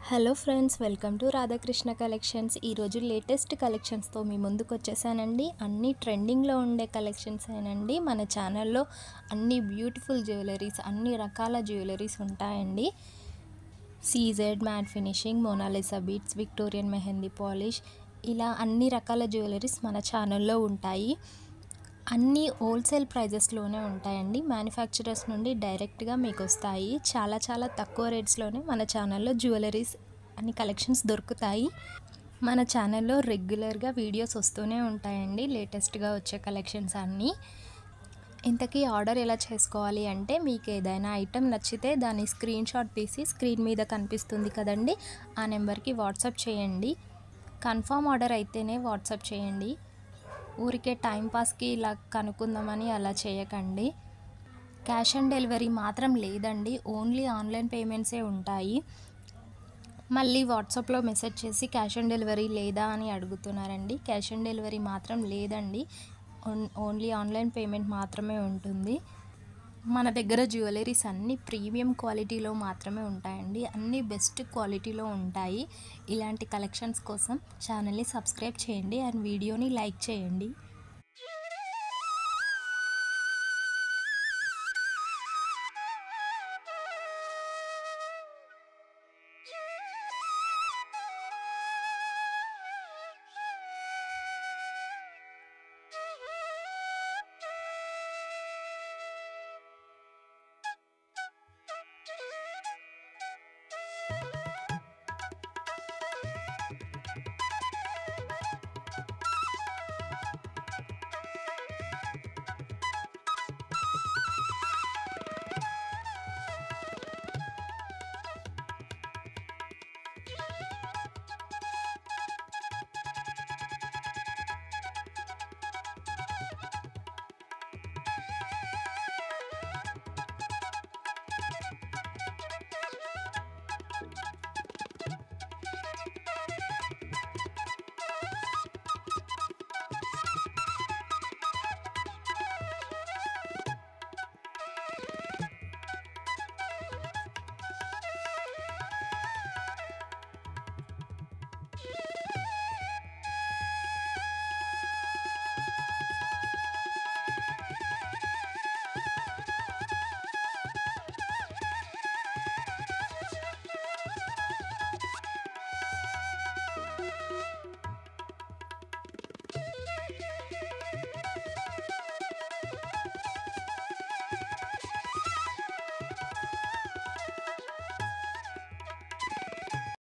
hello friends welcome to Radhakrishna collections ఈరోజు latest కలెక్షన్స్తో మీ ముందుకు వచ్చేసానండి అన్ని ట్రెండింగ్లో ఉండే కలెక్షన్స్ ఏనండి మన ఛానల్లో అన్ని బ్యూటిఫుల్ జ్యువెలరీస్ అన్ని రకాల జ్యువెలరీస్ ఉంటాయండి CZ matte finishing Monalisa beads Victorian mehndi polish ఇలా అన్ని రకాల జ్యువెలరీస్ మన ఛానల్లో ఉంటాయి అన్నీ హోల్సేల్ ప్రైజెస్లోనే ఉంటాయండి మ్యానుఫ్యాక్చరర్స్ నుండి డైరెక్ట్గా మీకు వస్తాయి చాలా చాలా తక్కువ రేట్స్లోనే మన ఛానల్లో జ్యువెలరీస్ అన్ని కలెక్షన్స్ దొరుకుతాయి మన ఛానల్లో రెగ్యులర్గా వీడియోస్ వస్తూనే ఉంటాయండి లేటెస్ట్గా వచ్చే కలెక్షన్స్ అన్నీ ఇంతకీ ఆర్డర్ ఎలా చేసుకోవాలి అంటే మీకు ఏదైనా ఐటెం నచ్చితే దాని స్క్రీన్ షాట్ తీసి స్క్రీన్ మీద కనిపిస్తుంది కదండి ఆ నెంబర్కి వాట్సాప్ చేయండి కన్ఫామ్ ఆర్డర్ అయితేనే వాట్సాప్ చేయండి ఊరికే టైంపాస్కి ఇలా కనుక్కుందామని అలా చేయకండి క్యాష్ ఆన్ డెలివరీ మాత్రం లేదండి ఓన్లీ ఆన్లైన్ పేమెంట్సే ఉంటాయి మళ్ళీ వాట్సాప్లో మెసేజ్ చేసి క్యాష్ ఆన్ డెలివరీ లేదా అని అడుగుతున్నారండి క్యాష్ ఆన్ డెలివరీ మాత్రం లేదండి ఓన్- ఓన్లీ ఆన్లైన్ పేమెంట్ మాత్రమే ఉంటుంది మన దగ్గర జ్యువెలరీస్ అన్నీ ప్రీమియం క్వాలిటీలో మాత్రమే ఉంటాయండి అన్నీ బెస్ట్ క్వాలిటీలో ఉంటాయి ఇలాంటి కలెక్షన్స్ కోసం ఛానల్ని సబ్స్క్రైబ్ చేయండి అండ్ వీడియోని లైక్ చేయండి